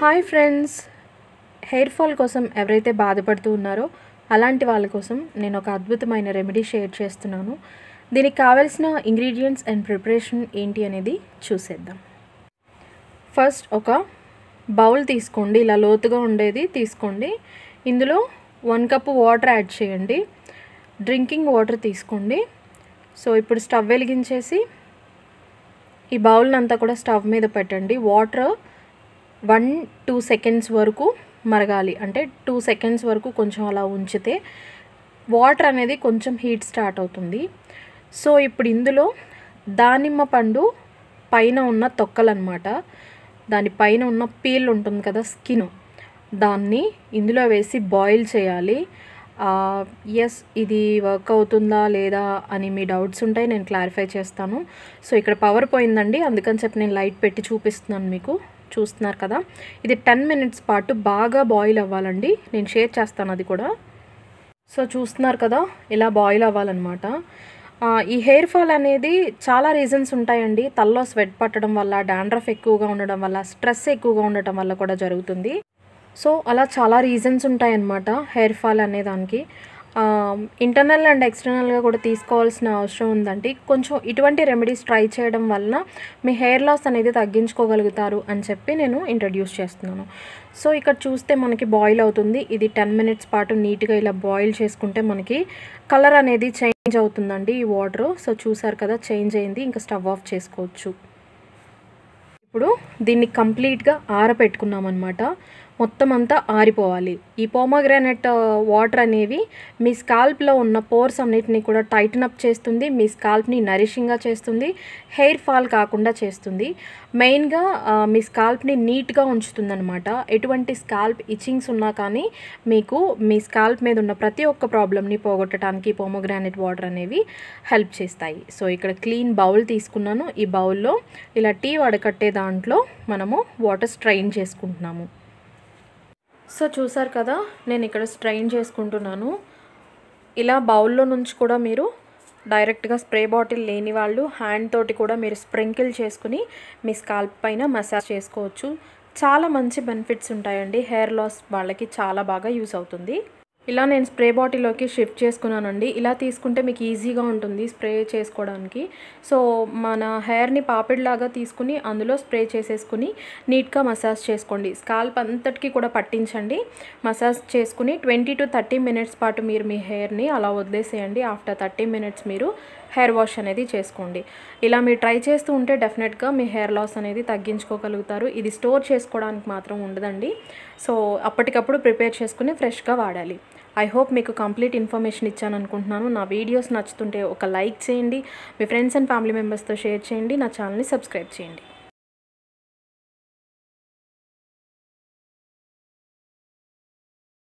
hi friends hair fall కోసం ఎవరైతే బాధపడుతూ ఉన్నారో అలాంటి వాళ్ళ కోసం నేను ఒక అద్భుతమైన రెమెడీ షేర్ చేస్తున్నాను దీనికి కావాల్సిన ఇంగ్రీడియంట్స్ అండ్ ప్రిపరేషన్ ఏంటి అనేది చూసేద్దాం ఫస్ట్ ఒక బౌల్ తీసుకోండి ఇలా లోతుగా ఉండేది తీసుకోండి ఇందులో వన్ కప్ వాటర్ యాడ్ చేయండి డ్రింకింగ్ వాటర్ తీసుకోండి సో ఇప్పుడు స్టవ్ వెలిగించేసి ఈ బౌల్ని అంతా కూడా స్టవ్ మీద పెట్టండి వాటర్ వన్ టూ సెకండ్స్ వరకు మరగాలి అంటే టూ సెకండ్స్ వరకు కొంచెం అలా ఉంచితే వాటర్ అనేది కొంచెం హీట్ స్టార్ట్ అవుతుంది సో ఇప్పుడు ఇందులో దానిమ్మ పండు పైన ఉన్న తొక్కలన్నమాట దాని పైన ఉన్న పీల్ ఉంటుంది కదా స్కిన్ దాన్ని ఇందులో వేసి బాయిల్ చేయాలి ఎస్ ఇది వర్క్ అవుతుందా లేదా అని మీ డౌట్స్ ఉంటాయి నేను క్లారిఫై చేస్తాను సో ఇక్కడ పవర్ పోయిందండి అందుకని చెప్పి నేను లైట్ పెట్టి చూపిస్తున్నాను మీకు చూస్తున్నారు కదా ఇది టెన్ మినిట్స్ పాటు బాగా బాయిల్ అవ్వాలండి నేను షేర్ చేస్తాను అది కూడా సో చూస్తున్నారు కదా ఇలా బాయిల్ అవ్వాలన్నమాట ఈ హెయిర్ ఫాల్ అనేది చాలా రీజన్స్ ఉంటాయండి తల్లో స్వెట్ పట్టడం వల్ల డాండ్రఫ్ ఎక్కువగా ఉండడం వల్ల స్ట్రెస్ ఎక్కువగా ఉండటం వల్ల కూడా జరుగుతుంది సో అలా చాలా రీజన్స్ ఉంటాయన్నమాట హెయిర్ ఫాల్ అనే దానికి ఇంటర్నల్ అండ్ ఎక్స్టర్నల్గా కూడా తీసుకోవాల్సిన అవసరం ఉందండి కొంచెం ఇటువంటి రెమెడీస్ ట్రై చేయడం వలన మీ హెయిర్ లాస్ అనేది తగ్గించుకోగలుగుతారు అని చెప్పి నేను ఇంట్రడ్యూస్ చేస్తున్నాను సో ఇక్కడ చూస్తే మనకి బాయిల్ అవుతుంది ఇది టెన్ మినిట్స్ పాటు నీట్గా ఇలా బాయిల్ చేసుకుంటే మనకి కలర్ అనేది చేంజ్ అవుతుందండి ఈ వాటర్ సో చూసారు కదా చేంజ్ అయింది ఇంకా స్టవ్ ఆఫ్ చేసుకోవచ్చు ఇప్పుడు దీన్ని కంప్లీట్గా ఆరపెట్టుకున్నాం అనమాట మొత్తం అంతా ఆరిపోవాలి ఈ పోమగ్రానైట్ వాటర్ అనేవి మీ స్కాల్ప్లో ఉన్న పోర్స్ అన్నిటిని కూడా టైటన్ అప్ చేస్తుంది మీ స్కాల్ప్ని నరిషింగ్గా చేస్తుంది హెయిర్ ఫాల్ కాకుండా చేస్తుంది మెయిన్గా మీ స్కాల్ప్ని నీట్గా ఉంచుతుంది అనమాట ఎటువంటి స్కాల్ప్ ఇచ్చింగ్స్ ఉన్నా కానీ మీకు మీ స్కాల్ప్ మీద ఉన్న ప్రతి ఒక్క ప్రాబ్లమ్ని పోగొట్టడానికి పోమోగ్రానైట్ వాటర్ అనేవి హెల్ప్ చేస్తాయి సో ఇక్కడ క్లీన్ బౌల్ తీసుకున్నాను ఈ బౌల్లో ఇలా టీ వడకట్టే దాంట్లో మనము వాటర్ స్ట్రైన్ చేసుకుంటున్నాము సో చూసారు కదా నేను ఇక్కడ స్ట్రైన్ చేసుకుంటున్నాను ఇలా బౌల్లో నుంచి కూడా మీరు డైరెక్ట్గా స్ప్రే బాటిల్ లేని వాళ్ళు హ్యాండ్ తోటి కూడా మీరు స్ప్రింకిల్ చేసుకుని మీ స్కాల్ప్ పైన మసాజ్ చేసుకోవచ్చు చాలా మంచి బెనిఫిట్స్ ఉంటాయండి హెయిర్ లాస్ వాళ్ళకి చాలా బాగా యూస్ అవుతుంది ఇలా నేను స్ప్రే బాటిల్లోకి షిఫ్ట్ చేసుకున్నానండి ఇలా తీసుకుంటే మీకు ఈజీగా ఉంటుంది స్ప్రే చేసుకోవడానికి సో మన హెయిర్ని పాపిడ్లాగా తీసుకుని అందులో స్ప్రే చేసేసుకుని నీట్గా మసాజ్ చేసుకోండి స్కాల్ప్ అంతటికి కూడా పట్టించండి మసాజ్ చేసుకుని ట్వంటీ టు థర్టీ మినిట్స్ పాటు మీరు మీ హెయిర్ని అలా వదిలేసేయండి ఆఫ్టర్ థర్టీ మినిట్స్ మీరు హెయిర్ వాష్ అనేది చేసుకోండి ఇలా మీరు ట్రై చేస్తూ ఉంటే డెఫినెట్గా మీ హెయిర్ లాస్ అనేది తగ్గించుకోగలుగుతారు ఇది స్టోర్ చేసుకోవడానికి మాత్రం ఉండదండి సో అప్పటికప్పుడు ప్రిపేర్ చేసుకుని ఫ్రెష్గా వాడాలి ఐ హోప్ మీకు కంప్లీట్ ఇన్ఫర్మేషన్ ఇచ్చాను అనుకుంటున్నాను నా వీడియోస్ నచ్చుతుంటే ఒక లైక్ చేయండి మీ ఫ్రెండ్స్ అండ్ ఫ్యామిలీ మెంబర్స్తో షేర్ చేయండి నా ఛానల్ని సబ్స్క్రైబ్ చేయండి